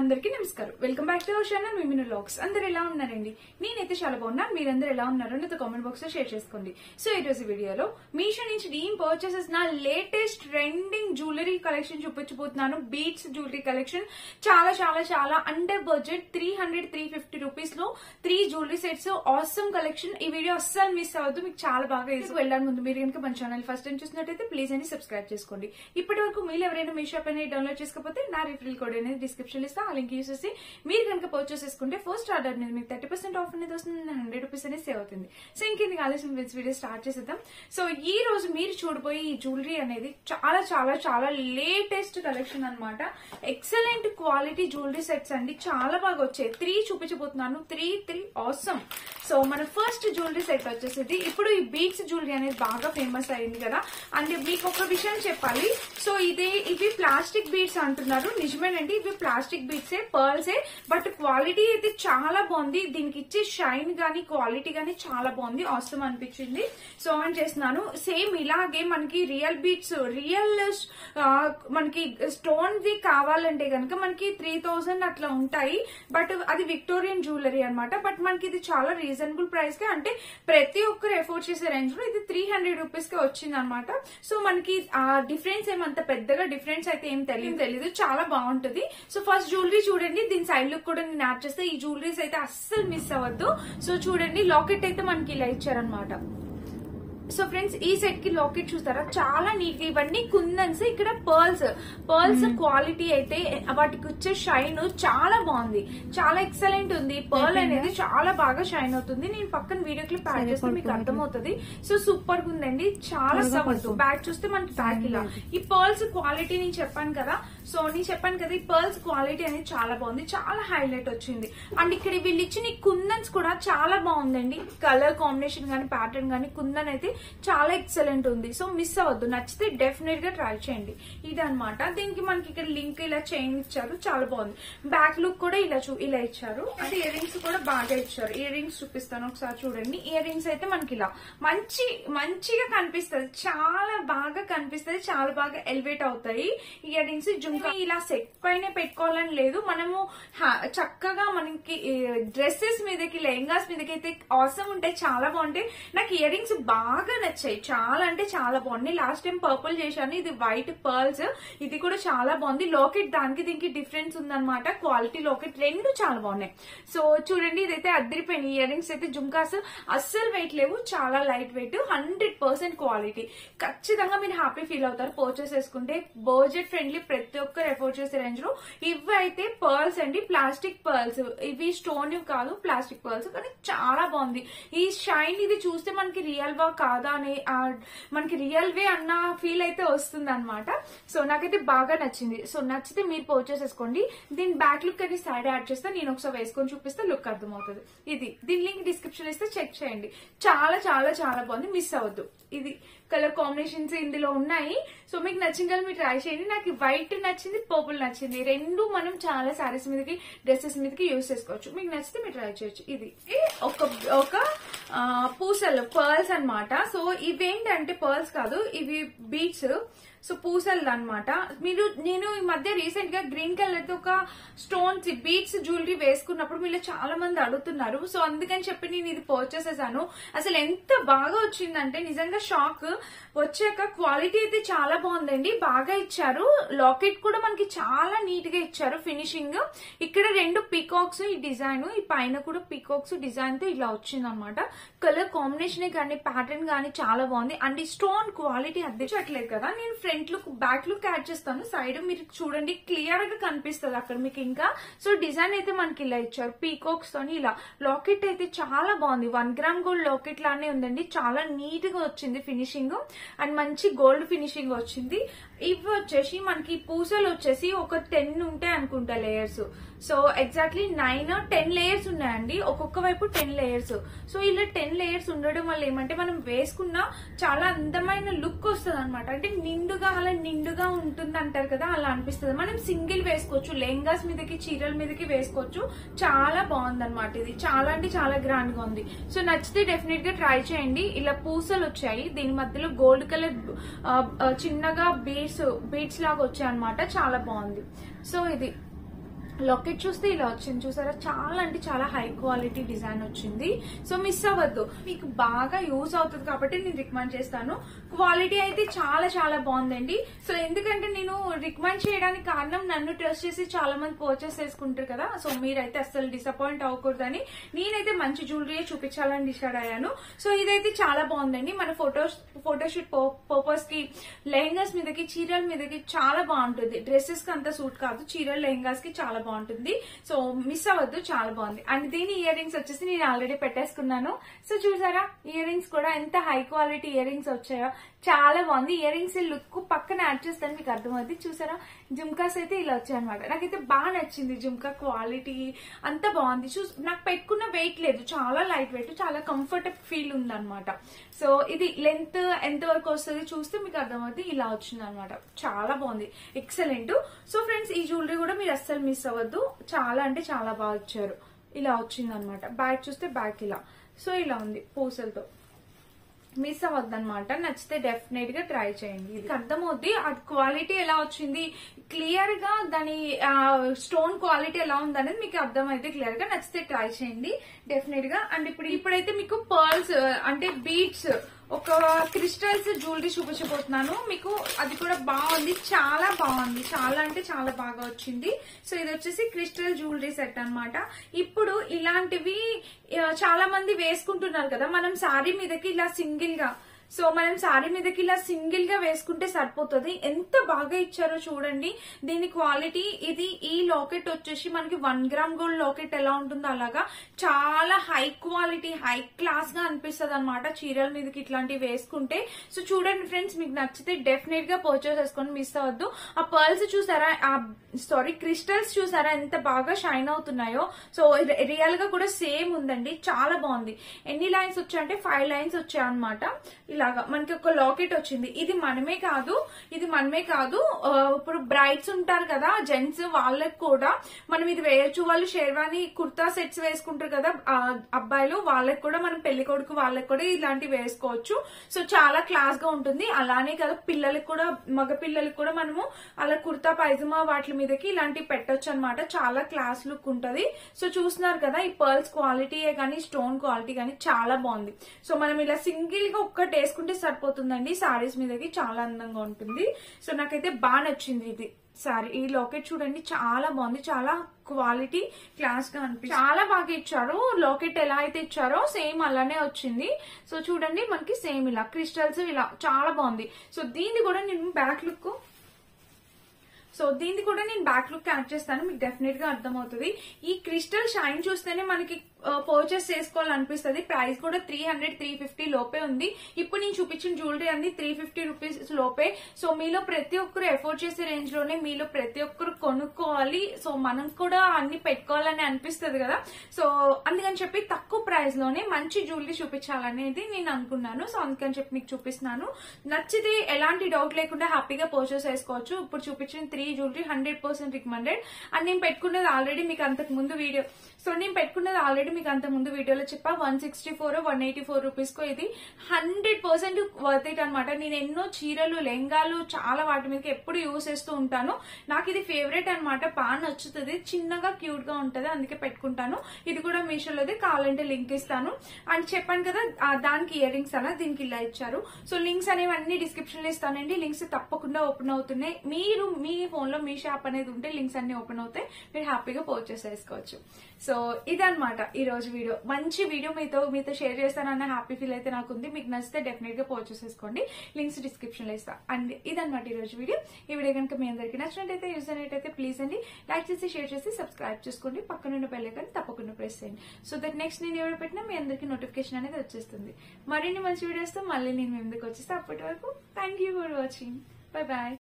అందరికీ నమస్కారం welcome back to our channel మిమిను లాక్స్ అందరు ఎలా ఉన్నారండి నేనైతే చాలా బాగున్నాను మీరందరూ ఎలా ఉన్నారో నాతో కామెంట్ బాక్స్ లో షేర్ చేసుకోండి సో ఈ రోజు వీడియోలో మీషో నుంచి డీమ్ పర్చేసెస్ నా లేటెస్ట్ ట్రెండింగ్ జ్యువెలరీ కలెక్షన్ చూపించబోతున్నాను బీట్స్ జ్యువెలరీ కలెక్షన్ చాలా చాలా చాలా under budget three hundred three fifty rupees లో three jewellery sets awesome collection ఈ వీడియో అస్సలు మిస్ అవ్వద్దు మీకు చాలా బాగా ఇది వెళ్ళాలి ముందు మీరు కనుక మన ఛానల్ ఫస్ట్ టైం చూసినట్టయితే ప్లీజ్ అని సబ్స్క్రైబ్ చేసుకోండి ఇప్పటి వరకు మీరు ఎవరైనా మీ షాప్ అనేది డౌన్లోడ్ చేసుకోకపోతే నా రిఫరల్ కోడ్ అనేది డిస్క్రిప్షన్ ఇస్తా ఆ లింక్ యూస్ చేసి మీరు కనుక పర్చేస్ చేసుకుంటే ఫస్ట్ ఆర్డర్ మీద మీకు థర్టీ పర్సెంట్ ఆఫ్ అనేది వస్తుంది హండ్రెడ్ రూపీస్ అనేది సేవ్ అవుతుంది సో ఇంకెందుకు ఆలస్యం ఫ్రెండ్స్ వీడియో స్టార్ట్ చేసేద్దాం సో ఈ రోజు మీరు చూడబోయే ఈ జ్యువెలరీ అనేది చాలా చాలా చాలా లేటెస్ట్ కలెక్షన్ అన్నమాట ఎక్సలెంట్ క్వాలిటీ జ్యువెలరీ సెట్స్ అండి చాలా బాగా వచ్చాయి త్రీ చూపించబోతున్నాను త్రీ త్రీ ఆసమ్ సో మన ఫస్ట్ జ్యువెలరీ సెట్ వచ్చేసి ఇప్పుడు ఈ బీట్స్ జ్యువెలరీ అనేది బాగా ఫేమస్ అయింది కదా అండ్ మీకు ఒక విషయం చెప్పాలి సో ఇదే ఇవి ప్లాస్టిక్ బీట్స్ అంటున్నారు నిజమేనండి ఇవి ప్లాస్టిక్ బీట్సే పర్ల్సే బట్ క్వాలిటీ అయితే చాలా బాగుంది దీనికి ఇచ్చే షైన్ గానీ క్వాలిటీ గానీ చాలా బాగుంది అవసరం అనిపించింది సో ఆన్ చేస్తున్నాను సేమ్ ఇలాగే మనకి రియల్ బీట్స్ రియల్ మనకి స్టోన్ ది కావాలంటే గనక మనకి త్రీ థౌసండ్ అట్లా ఉంటాయి బట్ అది విక్టోరియన్ జ్యువెలరీ అన్నమాట బట్ మనకి ఇది చాలా రీజనబుల్ ప్రైస్ కి అంటే ప్రతి ఒక్కరు ఎఫోర్డ్ చేసే రేంజ్ లో ఇది త్రీ హండ్రెడ్ రూపీస్ కి వచ్చింది అనమాట సో మనకి ఆ డిఫరెన్స్ ఏమంత పెద్దగా డిఫరెన్స్ అయితే ఏం తెలియదు తెలియదు చాలా బాగుంటుంది సో ఫస్ట్ జ్యువెలరీ చూడండి దీని సైడ్ లుక్ కూడా నేను యాడ్ చేస్తే ఈ జ్యువెలరీస్ అయితే అస్సలు మిస్ అవ్వద్దు సో చూడండి లాకెట్ అయితే మనకి ఇలా ఇచ్చారనమాట సో ఫ్రెండ్స్ ఈ సెట్ కి లాకెట్ చూస్తారా చాలా నీట్ ఇవన్నీ కుందన్స్ ఇక్కడ పర్ల్స్ పర్ల్స్ క్వాలిటీ అయితే వాటికి వచ్చే షైన్ చాలా బాగుంది చాలా ఎక్సలెంట్ ఉంది పర్ల్ అనేది చాలా బాగా షైన్ అవుతుంది నేను పక్కన వీడియో క్లిప్ యాడ్ చేస్తే మీకు అర్థమవుతుంది సో సూపర్ గా ఉందండి చాలా సవర్స్ బ్యాక్ చూస్తే మనకి బ్యాక్ ఇలా ఈ పర్ల్స్ క్వాలిటీ నేను చెప్పాను కదా సో నేను చెప్పాను కదా ఈ పర్ల్స్ క్వాలిటీ అనేది చాలా బాగుంది చాలా హైలైట్ వచ్చింది అండ్ ఇక్కడ వీళ్ళు ఇచ్చిన ఈ కుందన్స్ కూడా చాలా బాగుందండి కలర్ కాంబినేషన్ గానీ ప్యాటర్న్ గానీ కుందన్ అయితే చాలా ఎక్సలెంట్ ఉంది సో మిస్ అవ్వద్దు నచ్చితే డెఫినెట్ గా ట్రై చేయండి ఇదనమాట దీనికి మనకి ఇక్కడ లింక్ ఇలా చైన్ ఇచ్చారు చాలా బాగుంది బ్యాక్ లుక్ కూడా ఇలా చూ ఇలా ఇచ్చారు అంటే ఇయర్ రింగ్స్ కూడా బాగా ఇచ్చారు ఇయర్ రింగ్స్ చూపిస్తాను ఒకసారి చూడండి ఇయర్ రింగ్స్ అయితే మనకి ఇలా మంచి మంచిగా కనిపిస్తుంది చాలా బాగా కనిపిస్తుంది చాలా బాగా ఎలివేట్ అవుతాయి ఇయర్ రింగ్స్ జుంకా ఇలా సెట్ పైన పెట్టుకోవాలని లేదు మనము హా- చక్కగా మనకి డ్రెస్సెస్ మీదకి లెహంగాస్ మీదకి అయితే అవసరం ఉంటాయి చాలా బాగుంటాయి నాకు ఇయర్ రింగ్స్ బాగా నచ్చాయి చాలా అంటే చాలా బాగున్నాయి లాస్ట్ టైం పర్పుల్ చేశాను ఇది వైట్ పర్ల్స్ ఇది కూడా చాలా బాగుంది లాకెట్ దానికి దీనికి డిఫరెన్స్ ఉందన్నమాట క్వాలిటీ లాకెట్ రెండు చాలా బాగున్నాయి సో చూడండి ఇదైతే అద్దరిపోయినాయి ఇయర్ రింగ్స్ అయితే జుంకాస్ అస్సలు వెయిట్ లేవు చాలా light weight hundred percent quality ఖచ్చితంగా మీరు హ్యాపీ ఫీల్ అవుతారు పర్చేస్ చేసుకుంటే బడ్జెట్ ఫ్రెండ్లీ ప్రతి ఒక్కరు ఎఫోర్డ్ చేసే రేంజ్ లో ఇవి అయితే పర్ల్స్ అండి ప్లాస్టిక్ పర్ల్స్ ఇవి స్టోన్ కాదు ప్లాస్టిక్ పర్ల్స్ కానీ చాలా బాగుంది ఈ షైన్ ఇది చూస్తే మనకి రియల్ వా కాదా అని ఆ, మనకి రియల్ వే అన్న ఫీల్ అయితే వస్తుంది అనమాట సో నాకైతే బాగా నచ్చింది సో నచ్చితే మీరు పర్చేస్ చేసుకోండి దీని బ్యాక్ లుక్ అది సైడ్ యాడ్ చేస్తే నేను ఒకసారి వేసుకొని చూపిస్తే లుక్ అర్థమవుతుంది ఇది దీని లింక్ డిస్క్రిప్షన్ ఇస్తే చెక్ చేయండి చాలా చాలా చాలా బాగుంది మిస్ అవ్వద్దు ఇది కలర్ కాంబినేషన్స్ ఇందులో ఉన్నాయి సో మీకు నచ్చిన కలర్ మీరు ట్రై చేయండి నాకు వైట్ నచ్చింది పర్పుల్ నచ్చింది రెండు మనం చాలా సారీస్ మీదకి డ్రెస్సెస్ మీదకి యూస్ చేసుకోవచ్చు మీకు నచ్చితే మీరు ట్రై చేయొచ్చు ఇది ఒక ఒక ఆ, పూసలు పర్ల్స్ అన్నమాట సో ఇవేంటంటే పర్ల్స్ కాదు ఇవి బీట్స్ సో పూసలు అన్నమాట మీరు నేను ఈ మధ్య రీసెంట్ గా గ్రీన్ కలర్ తో ఒక స్టోన్స్ బీట్స్ జ్యువెలరీ వేసుకున్నప్పుడు మీరు చాలా మంది అడుగుతున్నారు సో అందుకని చెప్పి నేను ఇది పర్చేస్ చేశాను అసలు ఎంత బాగా వచ్చిందంటే నిజంగా షాక్ వచ్చాక క్వాలిటీ అయితే చాలా బాగుందండి బాగా ఇచ్చారు లాకెట్ కూడా మనకి చాలా నీట్ గా ఇచ్చారు ఫినిషింగ్ ఇక్కడ రెండు పీకాక్స్ ఈ డిజైన్ ఈ పైన కూడా పీకాక్స్ డిజైన్ తో ఇలా వచ్చింది అనమాట కలర్ కాంబినేషన్ కానీ ప్యాటర్న్ కానీ చాలా బాగుంది అండ్ ఈ స్టోన్ క్వాలిటీ అద్దెచ్చట్లేదు కదా నేను front look back look add చేస్తాను సైడ్ మీరు చూడండి క్లియర్ గా కనిపిస్తుంది అక్కడ మీకు ఇంకా సో డిజైన్ అయితే మనకి ఇలా ఇచ్చారు పీకాక్స్ తోని ఇలా లాకెట్ అయితే చాలా బాగుంది వన్ గ్రామ్ గోల్డ్ లాకెట్ లానే ఉందండి చాలా నీట్ గా వచ్చింది ఫినిషింగ్ అండ్ మంచి గోల్డ్ ఫినిషింగ్ వచ్చింది ఇవి వచ్చేసి మనకి పూసలు వచ్చేసి ఒక టెన్ ఉంటాయి అనుకుంటా layers so exactly nine ten layers ఉన్నాయండి ఒక్కొక్క వైపు టెన్ లేయర్స్ సో ఇలా టెన్ లేయర్స్ ఉండడం వల్ల ఏమంటే మనం వేసుకున్న చాలా అందమైన లుక్ వస్తుంది అనమాట అంటే నిండుగా అలా నిండుగా ఉంటుంది అంటారు కదా అలా అనిపిస్తుంది మనం సింగిల్ వేసుకోవచ్చు లెహంగాస్ మీదకి చీరల మీదకి వేసుకోవచ్చు చాలా బాగుంది అనమాట ఇది చాలా అంటే చాలా గ్రాండ్ గా ఉంది సో నచ్చితే డెఫినెట్ గా ట్రై చేయండి ఇలా పూసలు వచ్చాయి దీని మధ్యలో గోల్డ్ కలర్ చిన్నగా బీడ్స్ బీడ్స్ లాగా వచ్చాయి అనమాట చాలా బాగుంది సో ఇది లాకెట్ చూస్తే ఇలా వచ్చింది చూసారా చాలా అంటే చాలా హై క్వాలిటీ డిజైన్ వచ్చింది సో మిస్ అవ్వద్దు మీకు బాగా యూజ్ అవుతుంది కాబట్టి నేను రికమెండ్ చేస్తాను క్వాలిటీ అయితే చాలా చాలా బాగుందండి సో ఎందుకంటే నేను రికమెండ్ చేయడానికి కారణం నన్ను ట్రస్ట్ చేసి చాలా మంది పర్చేస్ చేసుకుంటారు కదా సో మీరైతే అస్సలు డిసప్పాయింట్ అవ్వకూడదని నేనైతే మంచి జ్యువెలరీ చూపించాలని డిసైడ్ అయ్యాను సో ఇదైతే చాలా బాగుందండి మన ఫోటోస్ ఫోటోషూట్ పర్పస్ కి లెహంగాస్ మీదకి చీరల మీదకి చాలా బాగుంటుంది డ్రెస్సెస్ కి అంత సూట్ కాదు చీరలు లెహంగాస్ కి చాలా బాగుంటుంది సో మిస్ అవ్వద్దు చాలా బాగుంది అండ్ దీని ఇయర్ రింగ్స్ వచ్చేసి నేను ఆల్రెడీ పెట్టేసుకున్నాను సో చూసారా ఇయర్ రింగ్స్ కూడా ఎంత హై క్వాలిటీ ఇయర్ రింగ్స్ వచ్చాయో చాలా బాగుంది ఇయర్ రింగ్స్ లుక్ పక్కన యాడ్ చేస్తాను మీకు అర్థమవుతుంది చూసారా జుమ్కాస్ అయితే ఇలా వచ్చాయన్నమాట నాకైతే బాగా నచ్చింది జుమ్కా క్వాలిటీ అంత బాగుంది చూ నాకు పెట్టుకున్న వెయిట్ లేదు చాలా లైట్ వెయిట్ చాలా కంఫర్టబుల్ ఫీల్ ఉందన్నమాట సో ఇది లెంత్ ఎంత వరకు వస్తుంది చూస్తే మీకు అర్థమవుతుంది ఇలా వచ్చింది అనమాట చాలా బాగుంది ఎక్సలెంట్ సో ఫ్రెండ్స్ ఈ జ్యువెలరీ కూడా మీరు అస్సలు మిస్ అవ్వద్దు చాలా అంటే చాలా బాగా ఇచ్చారు ఇలా వచ్చింది అనమాట బ్యాగ్ చూస్తే బ్యాగ్ ఇలా సో ఇలా ఉంది పూసలతో మిస్ అవ్వద్దు అనమాట నచ్చితే డెఫినెట్ గా ట్రై చేయండి ఇది అర్థమవుద్ది ఆ క్వాలిటీ ఎలా వచ్చింది క్లియర్ గా దాని స్టోన్ క్వాలిటీ ఎలా ఉంది అనేది మీకు అర్థమైతే క్లియర్ గా నచ్చితే ట్రై చేయండి డెఫినెట్ గా అండ్ ఇప్పుడు ఇప్పుడైతే మీకు పర్ల్స్ అంటే బీట్స్ ఒక క్రిస్టల్స్ జ్యువెలరీ చూపించబోతున్నాను మీకు అది కూడా బాగుంది చాలా బాగుంది చాలా అంటే చాలా బాగా వచ్చింది సో ఇది వచ్చేసి క్రిస్టల్ జ్యువెలరీ సెట్ అన్నమాట ఇప్పుడు ఇలాంటివి ఆ, చాలా మంది వేసుకుంటున్నారు కదా మనం శారీ మీదకి ఇలా సింగిల్ గా సో మనం శారీ మీదకి ఇలా సింగిల్ గా వేసుకుంటే సరిపోతుంది ఎంత బాగా ఇచ్చారో చూడండి దీని క్వాలిటీ ఇది ఈ లాకెట్ వచ్చేసి మనకి వన్ గ్రామ్ గోల్డ్ లాకెట్ ఎలా ఉంటుందో అలాగా చాలా హై క్వాలిటీ హై క్లాస్ గా అనిపిస్తుంది అనమాట చీరల మీదకి ఇట్లాంటివి వేసుకుంటే సో చూడండి ఫ్రెండ్స్ మీకు నచ్చితే డెఫినెట్ గా పర్చేస్ చేసుకొని మిస్ అవ్వద్దు ఆ పర్ల్స్ చూసారా ఆ సారీ క్రిస్టల్స్ చూసారా ఎంత బాగా షైన్ అవుతున్నాయో సో రియల్ గా కూడా సేమ్ ఉందండి చాలా బాగుంది ఎన్ని లైన్స్ వచ్చాయంటే ఫైవ్ లైన్స్ వచ్చాయన్నమాట ఇలాగా మనకి ఒక లాకెట్ వచ్చింది ఇది మనమే కాదు ఇది మనమే కాదు ఆ, ఇప్పుడు బ్రైడ్స్ ఉంటారు కదా జెంట్స్ వాళ్ళకి కూడా మనం ఇది వేయొచ్చు వాళ్ళు షేర్వాణి కుర్తా సెట్స్ వేసుకుంటారు కదా ఆ, అబ్బాయిలు వాళ్ళకి కూడా మనం పెళ్లి కొడుకు వాళ్ళకి కూడా ఇలాంటివి వేసుకోవచ్చు సో చాలా క్లాస్ గా ఉంటుంది అలానే కదా పిల్లలకి కూడా మగ పిల్లలకి కూడా మనము అలా కుర్తా పైజమా వాటి మీదకి ఇలాంటివి పెట్టొచ్చు అనమాట చాలా క్లాస్ లుక్ ఉంటది సో చూస్తున్నారు కదా ఈ పర్ల్స్ క్వాలిటీయే కానీ స్టోన్ క్వాలిటీ కానీ చాలా బాగుంది సో మనం ఇలా సింగిల్ గా ఒక్కటి వేసుకుంటే సరిపోతుందండి సారీస్ మీదకి చాలా అందంగా ఉంటుంది సో నాకైతే బాగా నచ్చింది ఇది సారీ ఈ లాకెట్ చూడండి చాలా బాగుంది చాలా క్వాలిటీ క్లాస్ గా అనిపి చాలా బాగా ఇచ్చారు లాకెట్ ఎలా అయితే ఇచ్చారో సేమ్ అలానే వచ్చింది సో చూడండి మనకి సేమ్ ఇలా క్రిస్టల్స్ ఇలా చాలా బాగుంది సో దీన్ని కూడా నేను బ్యాక్ లుక్ సో దీన్ని కూడా నేను బ్యాక్ లుక్ యాడ్ చేస్తాను మీకు డెఫినెట్ గా అర్థమవుతుంది ఈ క్రిస్టల్ షైన్ చూస్తేనే మనకి పర్చేస్ చేసుకోవాలనిపిస్తుంది ప్రైస్ కూడా త్రీ హండ్రెడ్ త్రీ ఫిఫ్టీ లోపే ఉంది ఇప్పుడు నేను చూపించిన జ్యువెలరీ అన్ని త్రీ ఫిఫ్టీ రూపీస్ లోపే సో మీలో ప్రతి ఒక్కరు ఎఫోర్డ్ చేసే రేంజ్ లోనే మీలో ప్రతి ఒక్కరు కొనుక్కోవాలి సో మనం కూడా అన్ని పెట్టుకోవాలని అనిపిస్తుంది కదా సో అందుకని చెప్పి తక్కువ ప్రైస్ లోనే మంచి జ్యువెలరీ చూపించాలనేది నేను అనుకున్నాను సో అందుకని చెప్పి మీకు చూపిస్తున్నాను నచ్చితే ఎలాంటి డౌట్ లేకుండా హ్యాపీగా పర్చేస్ చేసుకోవచ్చు ఇప్పుడు చూపించిన three jewellery hundred percent recommended and నేను పెట్టుకున్నది ఆల్రెడీ మీకు అంతకు ముందు వీడియో సో నేను పెట్టుకున్నది ఆల్రెడీ మీకు అంత ముందు వీడియోలో చెప్పా one sixty four one eighty four rupees కో ఇది హండ్రెడ్ పర్సెంట్ వర్త్ ఇట్ అనమాట నేను ఎన్నో చీరలు లెంగాలు చాలా వాటి మీద ఎప్పుడు యూస్ చేస్తూ ఉంటాను నాకు ఇది ఫేవరెట్ అనమాట బాగా నచ్చుతుంది చిన్నగా క్యూట్ గా ఉంటది అందుకే పెట్టుకుంటాను ఇది కూడా మీషోలోది కావాలంటే లింక్ ఇస్తాను అండ్ చెప్పాను కదా ఆ దానికి ఇయర్ రింగ్స్ అలా దీనికి ఇలా ఇచ్చారు సో లింక్స్ అనేవి అన్ని డిస్క్రిప్షన్ లో ఇస్తానండి లింక్స్ తప్పకుండా ఓపెన్ అవుతున్నాయి మీరు మీ ఫోన్ లో మీ షాప్ అనేది ఉంటే లింక్స్ అన్ని ఓపెన్ అవుతాయి మీరు హ్యాపీగా పర్చేస్ చేసుకోవచ్చు సో ఇదన్నమాట ఈ రోజు వీడియో మంచి వీడియో మీతో మీతో షేర్ చేస్తానన్న హ్యాపీ ఫీల్ అయితే నాకు ఉంది మీకు నచ్చితే డెఫినెట్ గా పర్చేస్ చేసుకోండి లింక్స్ డిస్క్రిప్షన్ లో ఇస్తా అండ్ ఇదన్నమాట ఈ రోజు వీడియో ఈ వీడియో కనుక మీ అందరికీ నచ్చినట్టయితే యూజ్ అయినట్టయితే ప్లీజ్ అండి లైక్ చేసి షేర్ చేసి సబ్స్క్రైబ్ చేసుకోండి పక్కన ఉన్న బెల్ ఐకాన్ తప్పకుండా ప్రెస్ చేయండి సో దట్ నెక్స్ట్ నేను ఎవరు పెట్టినా మీ అందరికీ నోటిఫికేషన్ అనేది వచ్చేస్తుంది మరిన్ని మంచి వీడియోస్ తో మళ్ళీ నేను మీ ముందుకు వచ్చేస్తే అప్పటి వరకు thank you for watching bye bye